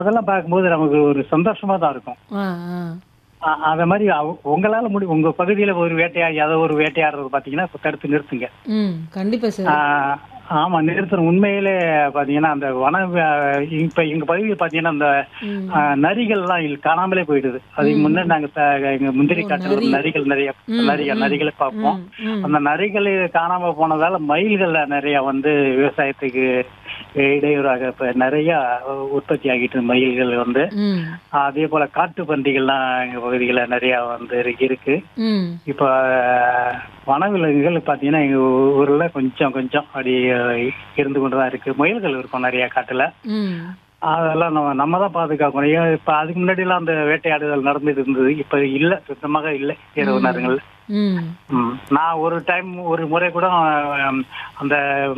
அதெல்லாம் பார்க்கும்போது நமக்கு ஒரு சந்தோஷமா தான் இருக்கும் ஆ ஆ அ- அத மாதிரி அவ- உங்களால முடி உங்க பகுதியில ஒரு வேட்டையாடி ஏதோ ஒரு வேட்டையாடுறது பாத்தீங்கன்னா இப்ப தடுத்து நிறுத்துங்க ம் கண்டிப்பா சார் ஆ, ஆமா நிறுத்தணும் உண்மையிலே பாத்தீங்கன்னா அந்த வன வே- இப்ப எங்க பகுதியில் பாத்தீங்கன்னா அந்த ம். ஆ, நரிகள்லாம் இல்ல- காணாமலே போயிடுது அதுக்கு முன்னே நாங்க த- எங்க முந்திரி காட்டுல ஒரு நரிகள் நிறைய நிறைய நரிகளை பார்ப்போம் ம் ம் அந்த நரிகள் காணாம போனதால மயில்கள் நிறைய வந்து விவசாயத்துக்கு இடையூறாக இப்ப நிறைய உற்பத்தி ஆகிட்டு இருக்கு மயில்கள் வந்து ம் அதே போல காட்டு பன்றிகள்லாம் எங்க பகுதியில நிறைய வந்து இருக்கு- இருக்கு ம் இப்ப வனவிலங்குகள் பாத்தீங்கன்னா எங்க ஊர்ல கொஞ்சம் கொஞ்சம் அப்படி இருந்து கொண்டுதான் இருக்கு முயல்கள் இருக்கும் நிறைய காட்டுல ம் அதெல்லாம் நம்ம நம்ம தான் பாதுகாக்கணும் ஏன் இப்ப அதுக்கு முன்னாடி எல்லாம் அந்த வேட்டையாடுதல் நடந்துட்டு இருந்தது இப்ப இல்ல சுத்தமாக இல்லை இரவு நேரங்கள்ல ம் ம். நான் ஒரு டைம் ஒரு முறை கூட அம், அந்த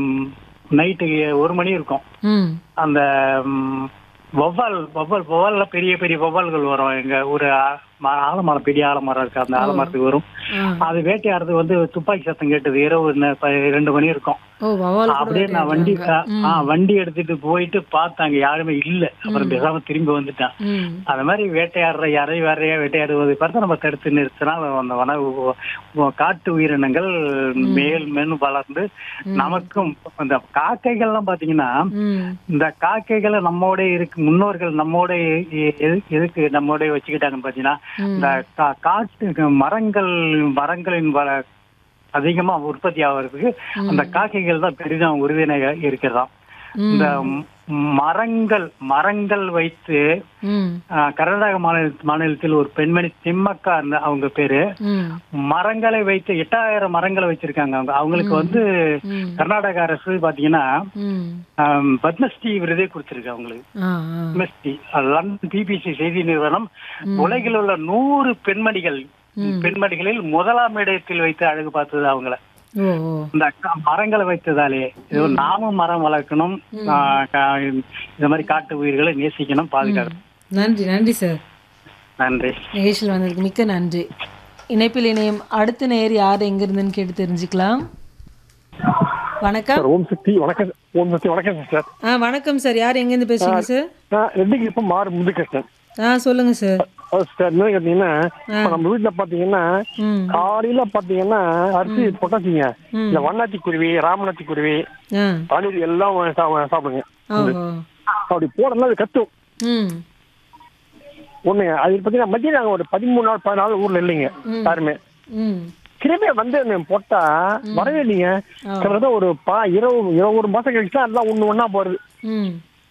நைட்டு ஒரு மணி இருக்கும் ம் அந்த ம், வௌவால் வௌவால் வௌவால்ல பெரிய பெரிய வௌவால்கள் வரும் எங்க ஒரு ஆ- ம- ஆலமரம் பெரிய ஆலமரம் இருக்கு அந்த ஆலமரத்துக்கு வரும் ஆ அது வேட்டையாடுறது வந்து துப்பாக்கி சத்தம் கேட்டது இரவு ந- ப- ரெண்டு மணி இருக்கும் ஓ வவால் கூட அப்படியே நான் வண்டி வேட்டையாடுறாங்க. ஆ வண்டி எடுத்துட்டு போயிட்டு பார்த்தாங்க யாருமே இல்ல அப்புறம் பேசாம திரும்பி வந்துட்டான் ம் அந்த மாதிரி வேட்டையாடுற யாரையும் வேறையா வேட்டையாடுவதை பார்த்து நம்ம தடுத்து நிறுத்தினா அந்த வன உ- உ- காட்டு உயிரினங்கள் மேல் மேலும் வளர்ந்து நமக்கும் இந்த காக்கைகள்லாம் பாத்தீங்கன்னா ம் இந்த காக்கைகளை நம்மோட இருக்கு முன்னோர்கள் நம்மோட எ- எது- எதுக்கு நம்மோட வச்சுக்கிட்டாங்கன்னு பாத்தீங்கன்னா இந்த கா- காட்டு மரங்கள் மரங்களின் வள அதிகமா உற்பத்தி ஆகிறதுக்கு அந்த காக்கைகள் தான் பெரிதும் உறுதுணையாக இருக்கிறதாம் இந்த ம்- மரங்கள் மரங்கள் வைத்து ம் ஆஹ், கர்நாடக மாநில மாநிலத்தில் ஒரு பெண்மணி திம்மக்கா அந்த அவங்க பேரு ம் மரங்களை வைத்து எட்டாயிரம் மரங்களை வச்சிருக்காங்க அவங்க அவங்களுக்கு வந்து ம் கர்நாடக அரசு பாத்தீங்கன்னா ம் ஆம், பத்மஸ்ரீ விருதே கொடுத்திருக்கு அவங்களுக்கு ஆ ஆ பத்மஸ்ரீ அது லண்டன் பிபிசி செய்தி நிறுவனம் உலகில் உள்ள நூறு பெண்மணிகள் பெண்மணிகளில் முதலாம் இடத்தில் வைத்து அழகு பார்த்தது அவங்கள ஓ ஓ இந்த க- மரங்களை வைத்ததாலே இது நாமும் மரம் வளர்க்கணும் ஆஹ், கா- இந்த மாதிரி காட்டு உயிர்களை நேசிக்கணும் பாதுகாக்கணும் நன்றி நன்றி சார் நன்றி நிகழ்ச்சியில் வந்ததுக்கு மிக்க நன்றி இணைப்பில் இணையம் அடுத்த நேர் யார் எங்க இருந்துன்னு கேட்டு தெரிஞ்சுக்கலாம் வணக்கம் சார் ஓம் சக்தி வணக்கம் ஓம் சக்தி வணக்கம் சார் ஆ வணக்கம் சார் யார் எங்கேருந்து பேசுறீங்க சார் நான் ரெண்டுக்கு இப்போ மாறு முதுகிருஷ்ணன் ஆ சொல்லுங்க சார் அது சார் என்ன கேட்டீங்கன்னா இப்போ நம்ம வீட்டுல பாத்தீங்கன்னா ம் காலையில பாத்தீங்கன்னா அரிசி போட்டாச்சுங்க ம். இந்த வண்ணாத்தி குருவி ராமநாத்தி குருவி ஆ அணில் எல்லாம் சா- சாப்பிடுங்க ஓஹோ அப்படி போடலாம் அது கத்தும் ம் ஒண்ணுங்க அது பாத்தீங்கன்னா மதியம் நாங்க ஒரு பதிமூணு நாள் பதினாலு நாள் ஊர்ல இல்லைங்க யாருமே ம் திரும்பி வந்து நான் போட்டா வரவே இல்லைங்க கிட்டத்தட்ட ஒரு பா இருபது இருபது ஒரு மாசம் கழிச்சு தான் எல்லாம் ஒண்ணு ஒண்ணா போறது ம்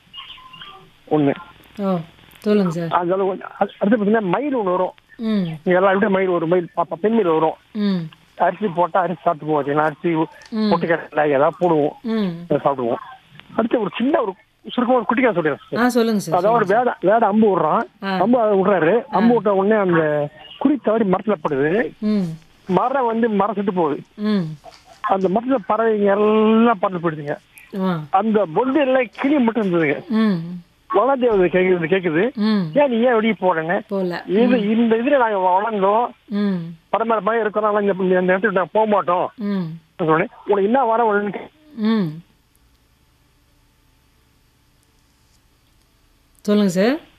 ஒண்ணு ஓ சொல்லுங்க சார் அது அது- அடுத்து பாத்தீங்கன்னா மயில் ஒண்ணு வரும் ம் இங்க எல்லா வீட்டும் மயில் ஒரு மயில் பாப்பா பெண் மயில் வரும் ம் அரிசி போட்டா அரிசி சாப்பிட்டு போவோம் பார்த்தீங்கன்னா அரிசி பொட்டுக்கடலை ஏதாவது போடுவோம் ம் அதை சாப்பிடுவோம் அடுத்து ஒரு சின்ன ஒரு சுருக்கம் ஒரு குட்டிக்கா சொல்லிடுறேன் ஆ சொல்லுங்க சார் அதாவது ஒரு வேட வேட அம்பு விடுறான் ஆ. அம்பு அதை விடுறாரு அம்பு விட்ட உடனே அந்த குறி தவறி மரத்துல படுது ம் மரம் வந்து மரம் செத்து போகுது ம் அந்த மரத்துல பறவைங்க எல்லாம் பறந்து போயிடுதுங்க ஆ அந்த பொண்டு எல்லாம் கிளி மட்டும் இருந்ததுங்க ம் வனதேவதை கேக்குது கேக்குது ம் ஏன் நீ ஏன் வெளியே போறேன்னு போல இது இந்த இதுல நாங்க வளர்ந்தோம் ம் பரம்பரை இருக்கிறோம் ஆனா இந்த இந்த இடத்துக்கு நாங்க போக மாட்டோம் ம் சொன்னேன் உனக்கு என்ன வர உடனே ம் சொல்லுங்க சார்